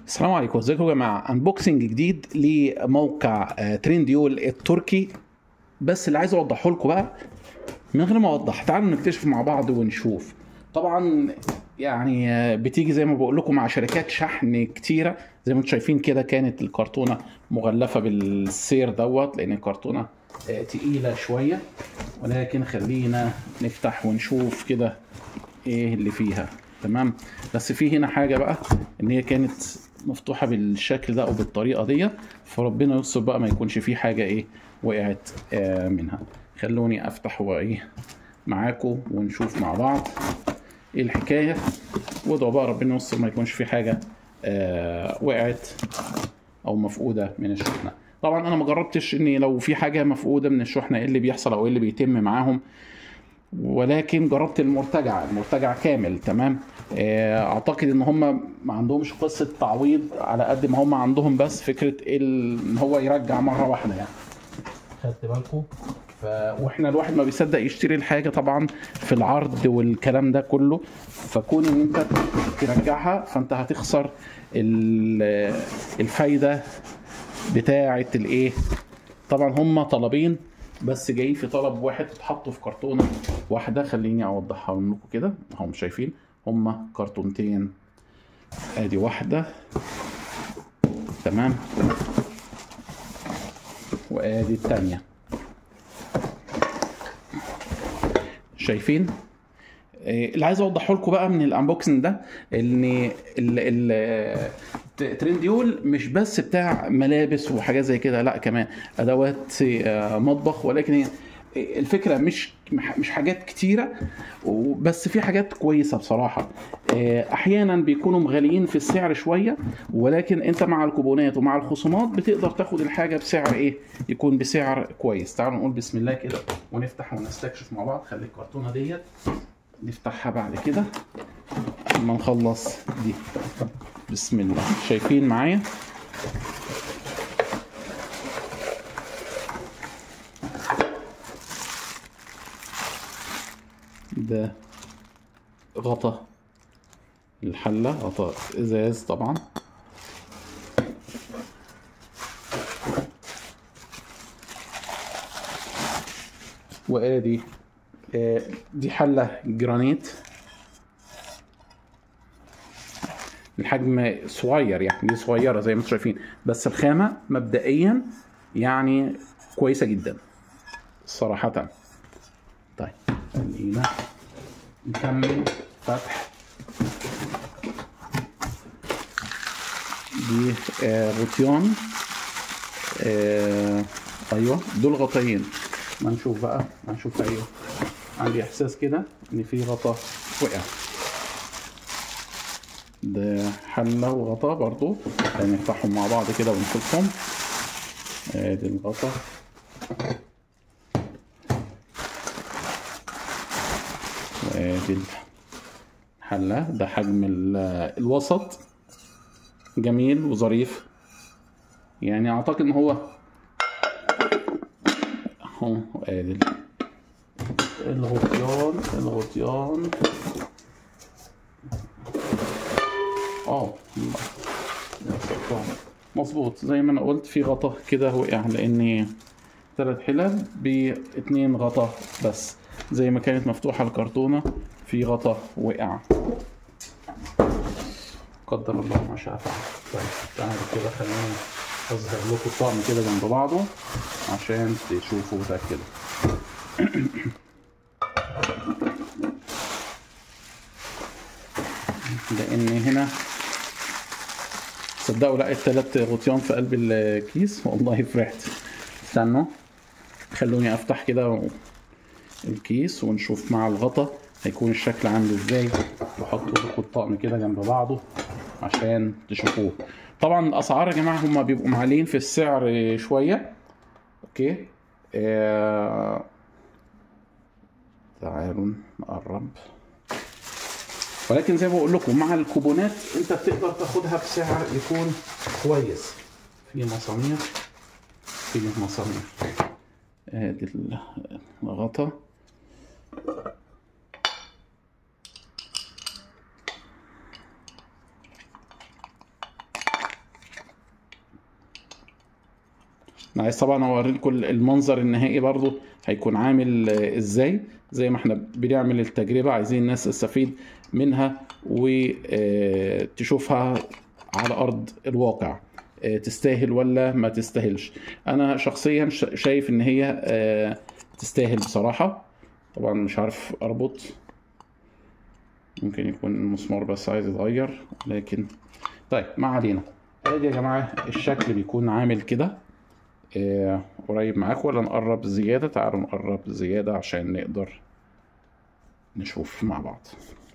السلام عليكم ازيكم يا جماعه انبوكسنج جديد لموقع آه، ترينديول التركي بس اللي عايز اوضحه لكم بقى من غير ما اوضح تعالوا نكتشف مع بعض ونشوف طبعا يعني آه، بتيجي زي ما بقول لكم مع شركات شحن كتيره زي ما انتم شايفين كده كانت الكرتونه مغلفه بالسير دوت لان الكرتونه آه، تقيله شويه ولكن خلينا نفتح ونشوف كده ايه اللي فيها تمام بس في هنا حاجه بقى ان هي كانت مفتوحه بالشكل ده او بالطريقه دي فربنا يستر بقى ما يكونش في حاجه ايه وقعت آه منها خلوني افتح وايه معاكم ونشوف مع بعض ايه الحكايه وادعوا بقى ربنا يستر ما يكونش في حاجه آه وقعت او مفقوده من الشحنه طبعا انا ما جربتش اني لو في حاجه مفقوده من الشحنه ايه اللي بيحصل او ايه اللي بيتم معاهم ولكن جربت المرتجع المرتجع كامل تمام آه، اعتقد ان هم ما عندهمش قصه تعويض على قد ما هم عندهم بس فكره ال- ان هو يرجع مره واحده يعني خدت بالكم ف... واحنا الواحد ما بيصدق يشتري الحاجه طبعا في العرض والكلام ده كله فكون ان انت ترجعها فانت هتخسر ال- الفايده بتاعه الايه طبعا هم طلبين بس جايين في طلب واحد اتحطوا في كرتونه واحده خليني اوضحها لكم كده هم شايفين هم كرتونتين ادي واحده تمام وادي الثانيه شايفين إيه، اللي عايز اوضحه لكم بقى من الانبوكسنج ده ان ال ال ترنديول مش بس بتاع ملابس وحاجات زي كده لا كمان ادوات آه، مطبخ ولكن هي الفكره مش مش حاجات كتيره بس في حاجات كويسه بصراحه آه، احيانا بيكونوا غاليين في السعر شويه ولكن انت مع الكوبونات ومع الخصومات بتقدر تاخد الحاجه بسعر ايه يكون بسعر كويس تعالوا نقول بسم الله كده ونفتح ونستكشف مع بعض خلي الكرتونه ديت نفتحها بعد كده لما نخلص دي بسم الله شايفين معايا ده غطا الحلة غطا ازاز طبعا وادي آه، دي حلة جرانيت الحجم صغير يعني دي صغيرة زي ما انتم شايفين بس الخامة مبدئيا يعني كويسة جدا صراحة طيب خلينا نكمل فتح دي آه، غطيان آه، ايوه دول غطيين ما نشوف بقى ما نشوف ايوه عندي احساس كده ان في غطا وقع ده حلة وغطا برضو نفتحهم مع بعض كده ونشوفهم ادي الغطا وادي الحلة ده حجم ال- الوسط جميل وظريف يعني اعتقد ان هو اهو ادي ال- الغطيان الغطيان اه مظبوط زي ما انا قلت في غطا كده وقع لان ثلاث حلل باتنين غطا بس زي ما كانت مفتوحة الكرتونة في غطا وقع قدر الله ما شاء فعل طيب تعالوا كده خلينا اظهر لكم الطقم كده جنب بعضه عشان تشوفوا ده كده لان هنا صدقوا لقيت ثلاث غطيان في قلب الكيس والله فرحت استنوا خلوني افتح كده و- الكيس ونشوف مع الغطا هيكون الشكل عامل ازاي واحط لكم الطقم كده جنب بعضه عشان تشوفوه طبعا الاسعار يا جماعه هم بيبقوا معلين في السعر شويه اوكي آه... تعالوا نقرب ولكن زي ما بقول لكم مع الكوبونات انت بتقدر تاخدها بسعر يكون كويس في مسامير في مسامير ادي الغطا انا عايز طبعا اوريكم المنظر النهائي برضو هيكون عامل آه، ازاي زي ما احنا بنعمل التجربة عايزين الناس تستفيد منها وتشوفها على ارض الواقع آه، تستاهل ولا ما تستاهلش انا شخصيا ش- شايف ان هي آه، تستاهل بصراحة طبعا مش عارف اربط ممكن يكون المسمار بس عايز يتغير لكن طيب ما علينا ادي يا جماعة الشكل بيكون عامل كده آه، قريب معاكم ولا نقرب زيادة تعالوا نقرب زيادة عشان نقدر نشوف مع بعض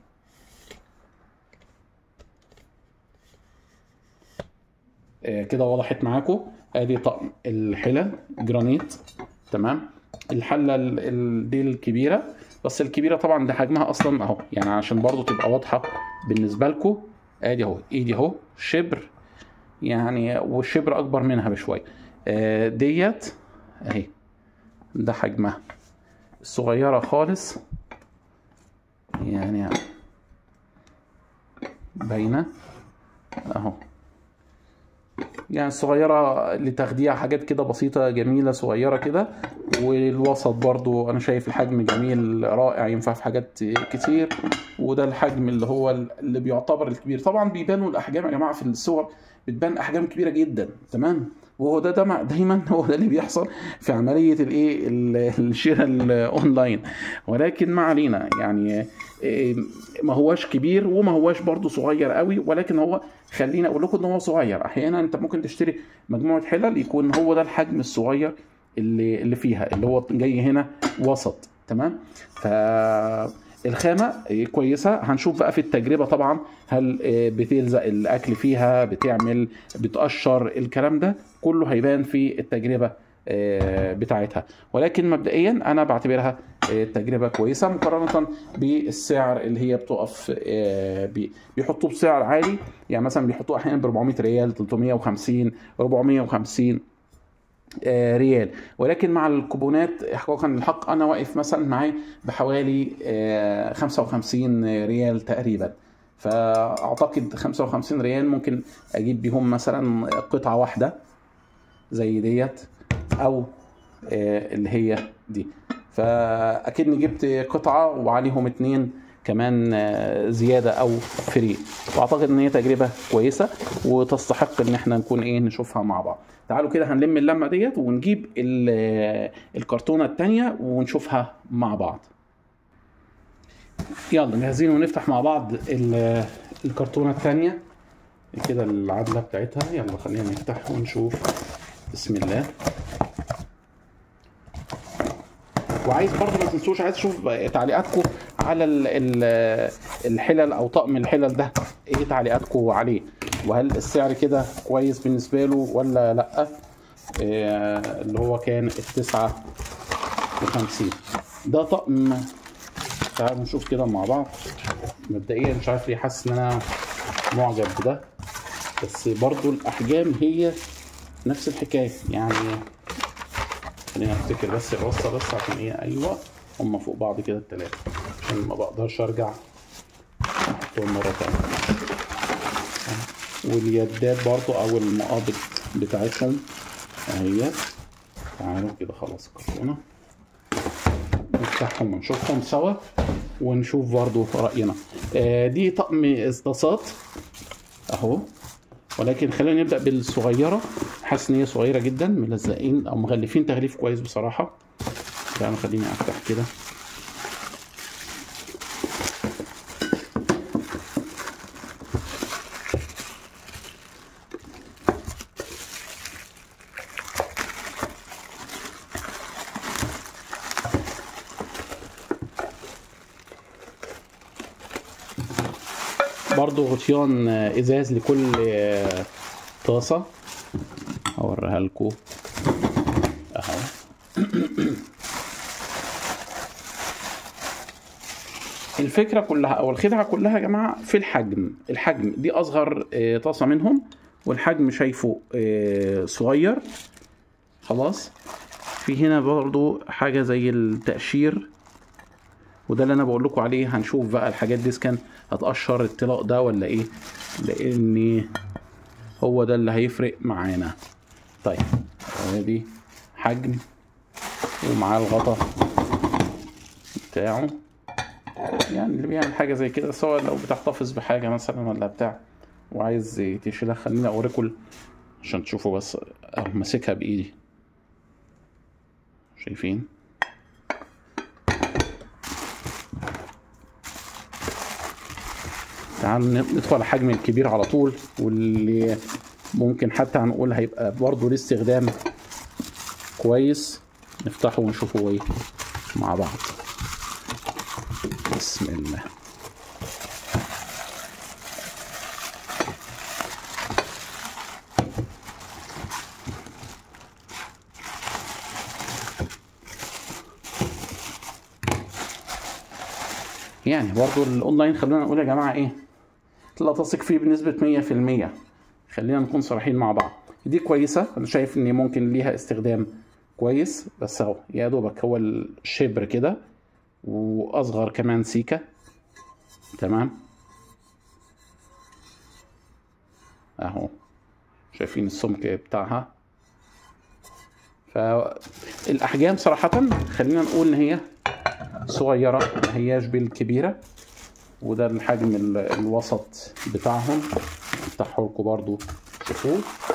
آه، كده وضحت معاكم ادي طقم الحلل جرانيت تمام الحله ال- ال- دي الكبيره بس الكبيره طبعا ده حجمها اصلا اهو يعني عشان برضو تبقى واضحه بالنسبه لكم ادي اهو ايدي اهو شبر يعني والشبر اكبر منها بشويه آه، ديت اهي ده حجمها الصغيره خالص يعني باينه اهو يعني الصغيرة لتخديع حاجات كده بسيطة جميلة صغيرة كده والوسط برضو أنا شايف الحجم جميل رائع ينفع في حاجات كتير وده الحجم اللي هو اللي بيعتبر الكبير طبعا بيبانوا الأحجام يا جماعة في الصور بتبان أحجام كبيرة جدا تمام وهو ده, ده مع- دايما هو ده اللي بيحصل في عملية الايه ال- الشراء الاونلاين ولكن ما علينا يعني إيه، ما هواش كبير وما هواش برضو صغير قوي ولكن هو خليني اقول لكم ان هو صغير احيانا انت ممكن تشتري مجموعه حلل يكون هو ده الحجم الصغير اللي اللي فيها اللي هو جاي هنا وسط تمام ف الخامة كويسة هنشوف بقى في التجربة طبعا هل آه، بتلزق الأكل فيها بتعمل بتقشر الكلام ده كله هيبان في التجربة آه، بتاعتها ولكن مبدئيا أنا بعتبرها آه، تجربة كويسة مقارنة بالسعر اللي هي بتقف آه، بي- بيحطوه بسعر عالي يعني مثلا بيحطوه أحيانا ب 400 ريال 350 450 آه، ريال ولكن مع الكوبونات حقيقة الحق انا واقف مثلا معاه بحوالي آه، 55 ريال تقريبا فاعتقد 55 ريال ممكن اجيب بيهم مثلا قطعة واحدة زي ديت او آه، اللي هي دي فاكني جبت قطعة وعليهم اتنين كمان آه، زيادة او فري واعتقد ان هي تجربة كويسة وتستحق ان احنا نكون ايه نشوفها مع بعض تعالوا كده هنلم اللمة ديت ونجيب ال- الكرتونة التانية ونشوفها مع بعض يلا جاهزين ونفتح مع بعض ال- الكرتونة التانية كده العدلة بتاعتها يلا خلينا نفتح ونشوف بسم الله وعايز برضه ما تنسوش عايز اشوف تعليقاتكم على ال- ال- الحلل او طقم الحلل ده ايه تعليقاتكم عليه وهل السعر كده كويس بالنسبه له ولا لا إيه اللي هو كان التسعة وخمسين ده طقم تعالوا نشوف كده مع بعض مبدئيا مش عارف ليه حاسس ان انا معجب بده بس برضو الاحجام هي نفس الحكايه يعني خلينا افتكر بس الرصه بس عشان ايه ايوه هم فوق بعض كده التلاته عشان ما بقدرش ارجع احطهم مره تانيه واليدات برضو او المقابض بتاعتهم اهي تعالوا كده خلاص الكرتونه نفتحهم ونشوفهم سوا ونشوف برضو رأينا آه دي طقم اسطاسات اهو ولكن خلينا نبدأ بالصغيرة حاسس ان هي صغيرة جدا ملزقين او مغلفين تغليف كويس بصراحة تعالوا خليني افتح كده برضو غطيان ازاز لكل طاسة هوريها لكم اهو الفكرة كلها او الخدعة كلها يا جماعة في الحجم الحجم دي اصغر آه، طاسة منهم والحجم شايفه آه، صغير خلاص في هنا برضو حاجة زي التقشير وده اللي انا بقول لكم عليه هنشوف بقى الحاجات دي كان هتقشر الطلاق ده ولا ايه لان هو ده اللي هيفرق معانا طيب ادي حجم ومعاه الغطا بتاعه يعني اللي بيعمل حاجه زي كده سواء لو بتحتفظ بحاجه مثلا ولا بتاع وعايز تشيلها خليني اوريكم عشان تشوفوا بس اهو ماسكها بايدي شايفين تعالوا ندخل على الحجم الكبير على طول واللي ممكن حتى هنقول هيبقى برضه ليه استخدام كويس نفتحه ونشوفه ايه مع بعض بسم الله يعني برضو الاونلاين خلونا نقول يا جماعه ايه لا تثق فيه بنسبه 100% خلينا نكون صريحين مع بعض دي كويسه انا شايف ان ممكن ليها استخدام كويس بس اهو يا دوبك هو الشبر كده واصغر كمان سيكه تمام اهو شايفين السمك بتاعها فالاحجام صراحه خلينا نقول ان هي صغيره ما هياش بالكبيره وده الحجم ال- الوسط بتاعهم افتحه لكم برضو شوفوه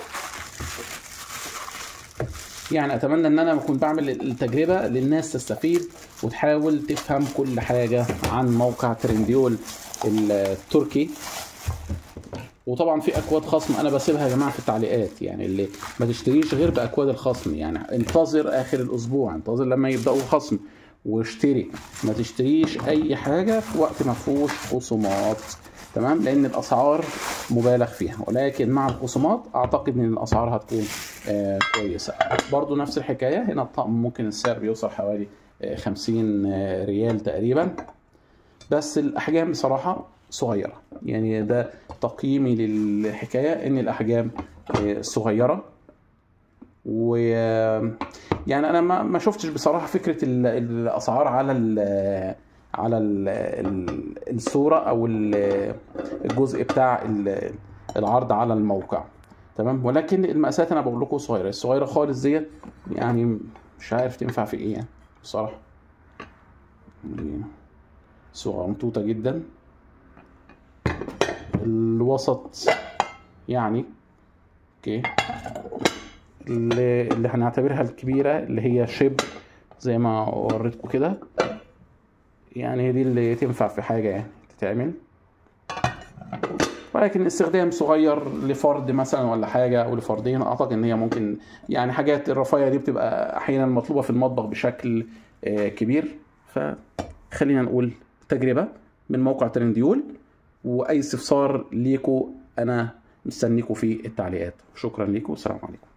يعني اتمنى ان انا اكون بعمل التجربه للناس تستفيد وتحاول تفهم كل حاجه عن موقع ترنديول التركي وطبعا في اكواد خصم انا بسيبها يا جماعه في التعليقات يعني اللي ما تشتريش غير باكواد الخصم يعني انتظر اخر الاسبوع انتظر لما يبداوا خصم واشتري ما تشتريش اي حاجه في وقت ما فيهوش خصومات تمام لان الاسعار مبالغ فيها ولكن مع الخصومات اعتقد ان الاسعار هتكون آه كويسه برضو نفس الحكايه هنا الطقم ممكن السعر بيوصل حوالي آه 50 آه ريال تقريبا بس الاحجام بصراحه صغيره يعني ده تقييمي للحكايه ان الاحجام آه، صغيره و يعني انا ما ما شفتش بصراحه فكره ال- الاسعار على ال على ال ال الصوره او ال- الجزء بتاع ال- العرض على الموقع تمام ولكن المقاسات انا بقول لكم صغيره الصغيره خالص ديت يعني مش عارف تنفع في ايه يعني بصراحه يعني صغنطوطه جدا الوسط يعني اوكي اللي, اللي هنعتبرها الكبيرة اللي هي شبر زي ما وريتكم كده يعني هي دي اللي تنفع في حاجة يعني تتعمل ولكن استخدام صغير لفرد مثلا ولا حاجة أو لفردين أعتقد إن هي ممكن يعني حاجات الرفاية دي بتبقى أحيانا مطلوبة في المطبخ بشكل آه، كبير فخلينا نقول تجربة من موقع ترنديول وأي استفسار ليكوا أنا مستنيكوا في التعليقات شكرا ليكوا والسلام عليكم